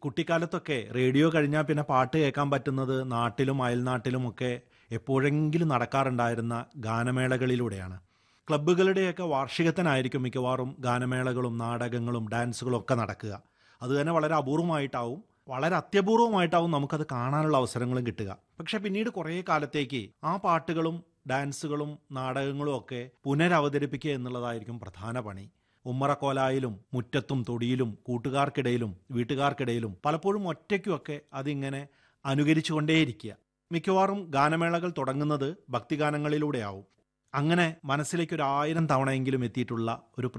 കുട്ടിക്കാലത്തൊക്കെ radio കഴിഞ്ഞാൽ പിന്നെ പാട്ട് കേൾക്കാൻ പറ്റുന്നത് നാട്ടിലും അയൽനാട്ടിലുമൊക്കെ എപ്പോഴെങ്കിലും നടക്കാറുണ്ടായിരുന്ന ഗാനമേളകളിലൂടെയാണ് ക്ലബ്ബുകളുടെയൊക്കെ വാർഷികത്തിനായിരിക്കും മിക്കവാറും ഗാനമേളകളും നാടകങ്ങളും ഡാൻസുകളും ഒക്കെ നടക്കുക അത് തന്നെ വളരെ അപൂർവമായിട്ടാവും വളരെ അത്യപൂർവമായിട്ടാവും നമുക്കത് കാണാനുള്ള അവസരങ്ങളും കിട്ടുക പക്ഷെ പിന്നീട് കുറേ കാലത്തേക്ക് ആ പാട്ടുകളും ഡാൻസുകളും നാടകങ്ങളും ഒക്കെ പുനരവതരിപ്പിക്കുക എന്നുള്ളതായിരിക്കും പ്രധാന പണി ഉമ്മറക്കോലായിലും മുറ്റത്തും തൊടിയിലും കൂട്ടുകാർക്കിടയിലും വീട്ടുകാർക്കിടയിലും പലപ്പോഴും ഒറ്റയ്ക്കുമൊക്കെ അതിങ്ങനെ അനുകരിച്ചുകൊണ്ടേയിരിക്കുക മിക്കവാറും ഗാനമേളകൾ തുടങ്ങുന്നത് ഭക്തിഗാനങ്ങളിലൂടെയാവും അങ്ങനെ മനസ്സിലേക്ക് ഒരു ആയിരം തവണയെങ്കിലും എത്തിയിട്ടുള്ള ഒരു